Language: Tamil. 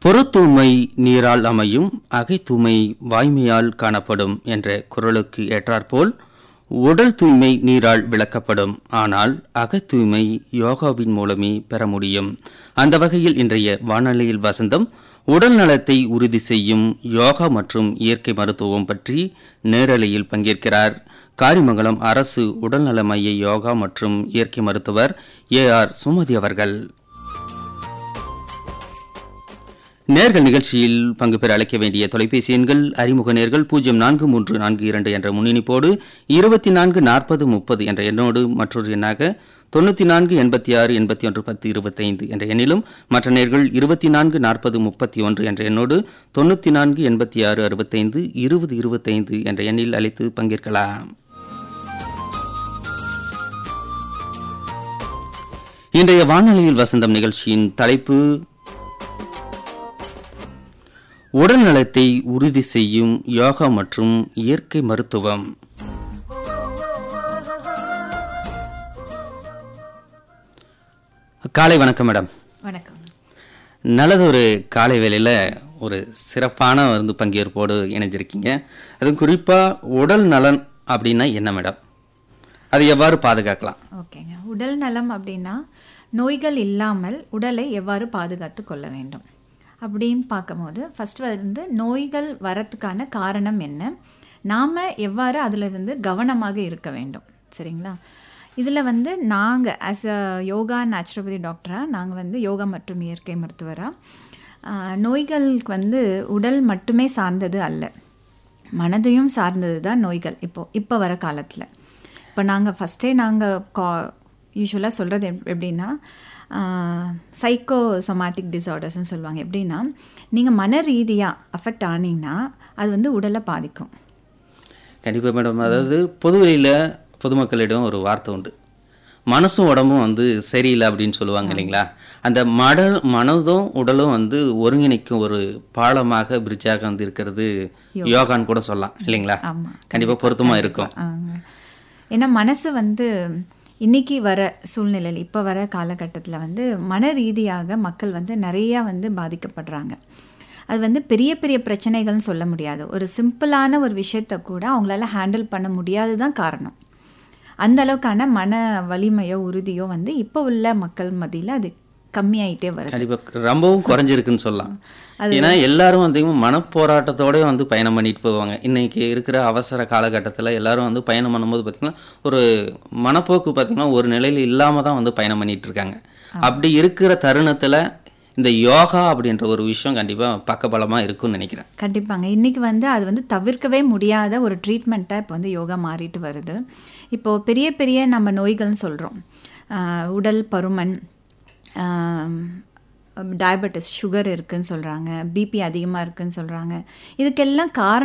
புறத்தூய்மை நீரால் அமையும் அகைத்தூய்மை வாய்மையால் காணப்படும் என்ற குரலுக்கு ஏற்றாற்போல் உடல் தூய்மை நீரால் விளக்கப்படும் ஆனால் அகத்தூய்மை யோகாவின் மூலமே பெற முடியும் அந்த வகையில் இன்றைய வானொலியில் வசந்தம் உடல் நலத்தை உறுதி செய்யும் யோகா மற்றும் இயற்கை மருத்துவம் பற்றி நேரலையில் பங்கேற்கிறார் காரிமங்கலம் அரசு உடல்நல மைய யோகா மற்றும் இயற்கை மருத்துவர் ஏ ஆர் சுமதி அவர்கள் நேர்கள் நிகழ்ச்சியில் பங்கு பெற அழைக்க வேண்டிய தொலைபேசி எண்கள் அறிமுக நேர்கள் பூஜ்ஜியம் நான்கு மூன்று நான்கு இரண்டு என்ற முன்னிணைப்போடு இருபத்தி நான்கு நாற்பது முப்பது என்ற எண்ணோடு மற்றொரு எண்ணாக தொண்ணூற்றி நான்கு எண்பத்தி ஆறு எண்பத்தி ஒன்று பத்து இருபத்தைந்து என்ற எண்ணிலும் மற்ற நேர்கள் இருபத்தி நான்கு நாற்பது முப்பத்தி ஒன்று என்ற எண்ணோடு தொண்ணூற்றி நான்கு எண்பத்தி ஆறு அறுபத்தைந்து இருபது இருபத்தைந்து என்ற எண்ணில் அழைத்து பங்கேற்கலாம் இன்றைய வானொலியில் வசந்தம் நிகழ்ச்சியின் தலைப்பு உடல் நலத்தை உறுதி செய்யும் யோகா மற்றும் இயற்கை மருத்துவம் காலை வணக்கம் மேடம் வணக்கம் நல்லதொரு காலை வேளையில் ஒரு சிறப்பான வந்து பங்கேற்போடு இணைஞ்சிருக்கீங்க அதுவும் குறிப்பாக உடல் நலன் அப்படின்னா என்ன மேடம் அதை எவ்வாறு பாதுகாக்கலாம் ஓகேங்க உடல் நலம் அப்படின்னா நோய்கள் இல்லாமல் உடலை எவ்வாறு பாதுகாத்து கொள்ள வேண்டும் அப்படின்னு பார்க்கும்போது ஃபர்ஸ்ட் வந்து நோய்கள் வரத்துக்கான காரணம் என்ன நாம் எவ்வாறு அதிலிருந்து கவனமாக இருக்க வேண்டும் சரிங்களா இதில் வந்து நாங்கள் ஆஸ் அ யோகா நேச்சுரோபதி டாக்டராக நாங்கள் வந்து யோகா மற்றும் இயற்கை மருத்துவராக நோய்களுக்கு வந்து உடல் மட்டுமே சார்ந்தது அல்ல மனதையும் சார்ந்தது தான் நோய்கள் இப்போது இப்போ வர காலத்தில் இப்போ நாங்கள் ஃபஸ்ட்டே நாங்கள் கா யூஸ்வலாக சொல்கிறது எப்படின்னா சைக்கோ சொமாட்டிக் டிசார்டர்ஸ்னு சொல்லுவாங்க எப்படின்னா நீங்கள் மன ரீதியாக அஃபெக்ட் ஆனீங்கன்னா அது வந்து உடலை பாதிக்கும் கண்டிப்பாக மேடம் அதாவது பொதுவெளியில் பொதுமக்களிடம் ஒரு வார்த்தை உண்டு மனசும் உடம்பும் வந்து சரியில்லை அப்படின்னு சொல்லுவாங்க இல்லைங்களா அந்த மடல் மனதும் உடலும் வந்து ஒருங்கிணைக்கும் ஒரு பாலமாக பிரிட்ஜாக வந்து இருக்கிறது யோகான்னு கூட சொல்லலாம் இல்லைங்களா ஆமாம் கண்டிப்பாக பொருத்தமாக இருக்கும் ஆங்க. ஏன்னா மனசு வந்து இன்னைக்கு வர சூழ்நிலையில் இப்போ வர காலகட்டத்தில் வந்து மன ரீதியாக மக்கள் வந்து நிறையா வந்து பாதிக்கப்படுறாங்க அது வந்து பெரிய பெரிய பிரச்சனைகள்னு சொல்ல முடியாது ஒரு சிம்பிளான ஒரு விஷயத்த கூட அவங்களால ஹேண்டில் பண்ண முடியாது தான் காரணம் அந்த அளவுக்கான மன வலிமையோ உறுதியோ வந்து இப்போ உள்ள மக்கள் மத்தியில் அது கம்மியாயிட்டே வருது கண்டிப்பாக ரொம்பவும் குறைஞ்சிருக்குன்னு சொல்லலாம் ஏன்னா எல்லாரும் வந்து மனப்போராட்டத்தோட வந்து பயணம் பண்ணிட்டு போவாங்க இன்னைக்கு இருக்கிற அவசர காலகட்டத்தில் எல்லாரும் வந்து பயணம் பண்ணும்போது பார்த்தீங்கன்னா ஒரு மனப்போக்கு பார்த்தீங்கன்னா ஒரு நிலையில் இல்லாமல் தான் வந்து பயணம் பண்ணிட்டு இருக்காங்க அப்படி இருக்கிற தருணத்தில் இந்த யோகா அப்படின்ற ஒரு விஷயம் கண்டிப்பாக பக்கபலமாக இருக்கும்னு நினைக்கிறேன் கண்டிப்பாங்க இன்றைக்கி வந்து அது வந்து தவிர்க்கவே முடியாத ஒரு ட்ரீட்மெண்ட்டாக இப்போ வந்து யோகா மாறிட்டு வருது இப்போது பெரிய பெரிய நம்ம நோய்கள்னு சொல்கிறோம் உடல் பருமன் டயபெட்டிஸ் சுகர் இருக்குன்னு சொல்கிறாங்க பிபி அதிகமாக இருக்குன்னு சொல்கிறாங்க இதுக்கெல்லாம் காரணம்